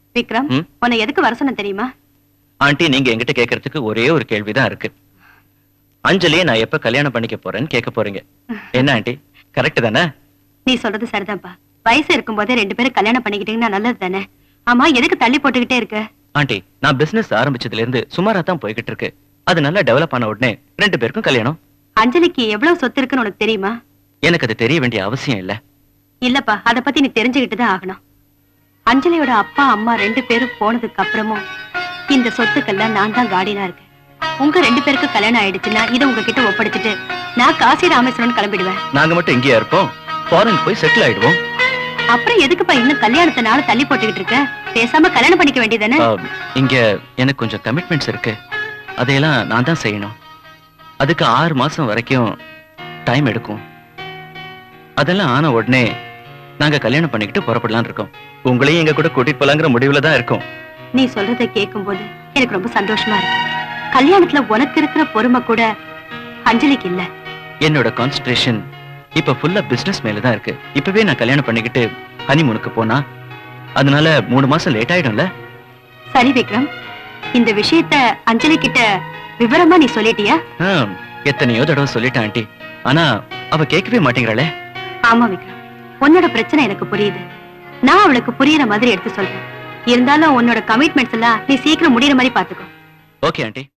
விக்ரம் ம்? உன்னை எதுக்கு வர சொன்ன தெரியுமா ஆண்டி நீங்க என்கிட்ட கேட்கறதுக்கு ஒரே ஒரு கேள்விதான் இருக்கு அஞ்சலியை நான் எப்ப கல்யாணம் பண்ணிக்க போறேன்னு கேட்க போறீங்க என்ன ஆண்டி கரெக்ட் தானே நீ சொல்றது சரிதான்ப்பா வயசு இருக்கும் போதே ரெண்டு பேரும் கல்யாணம் பண்ணிக்கிட்டீங்கன்னா நல்லது தானே ஆமா எதுக்கு தள்ளி போட்டுக்கிட்டே இருக்க ஆண்டி நான் பிசினஸ் ஆரம்பிச்சதுல இருந்து சுமாரா தான் போய்கிட்டு இருக்கு அது நல்லா டெவலப் ஆன உடனே ரெண்டு பேருக்கும் கல்யாணம் அஞ்சலிக்கு எவ்வளவு சொத்து இருக்குன்னு உனக்கு தெரியுமா எனக்கு அது தெரிய வேண்டிய அவசியம் இல்ல இல்லப்பா அத பத்தி நீ தெரிஞ்சுக்கிட்டு தான் ஆகணும் அஞ்சலியோட அப்பா அம்மா ரெண்டு பேரும் போனதுக்கு அப்புறமும் இந்த சொத்துக்கெல்லாம் நான் தான் கார்டியனா இருக்கேன் உங்க ரெண்டு பேருக்கு கல்யாணம் ஆயிடுச்சுன்னா இதை உங்ககிட்ட ஒப்படைச்சிட்டு நான் காசி ராமேஸ்வரன் கிளம்பிடுவேன் நாங்க மட்டும் இங்கேயா இருப்போம் ஃபாரின் போய் செட்டில் ஆயிடுவோம் அப்புறம் எதுக்குப்பா இன்னும் கல்யாணத்தை நாள் தள்ளி போட்டுக்கிட்டு இருக்க பேசாம கல்யாணம் பண்ணிக்க வேண்டியதானே ஆம், இங்க எனக்கு கொஞ்சம் கமிட்மெண்ட்ஸ் இருக்கு அதையெல்லாம் நான் தான் செய்யணும் அதுக்கு ஆறு மாசம் வரைக்கும் டைம் எடுக்கும் அதெல்லாம் ஆன உடனே நாங்க கல்யாணம் பண்ணிக்கிட்டு புறப்படலாம் இருக்கோம் உங்களையும் எங்க கூட கூட்டிட்டு போலாங்கிற முடிவுல தான் இருக்கோம் நீ சொல்றதை கேட்கும்போது எனக்கு ரொம்ப சந்தோஷமா இருக்கு கல்யாணத்துல உனக்கு இருக்கிற பொறுமை கூட அஞ்சலிக்கு இல்ல என்னோட கான்சென்ட்ரேஷன் இப்ப ஃபுல்லா பிசினஸ் மேல தான் இருக்கு இப்பவே நான் கல்யாணம் பண்ணிக்கிட்டு ஹனிமூனுக்கு போனா அதனால மூணு மாசம் லேட் ஆயிடும்ல சரி விக்ரம் இந்த விஷயத்த அஞ்சலி கிட்ட விவரமா நீ சொல்லிட்டியா ஆ, எத்தனையோ தடவை சொல்லிட்டேன் ஆண்டி ஆனா அவ கேட்கவே மாட்டேங்கிறாளே ஆமா விக்ரம் உன்னோட பிரச்சனை எனக்கு புரியுது நான் அவளுக்கு புரியுற மாதிரி எடுத்து சொல்றேன் இருந்தாலும் உன்னோட கமிட்மெண்ட்ஸ் எல்லாம் நீ சீக்கிரம் முடியற மாதிரி பாத்துக்கோ ஓகே ஆண்டி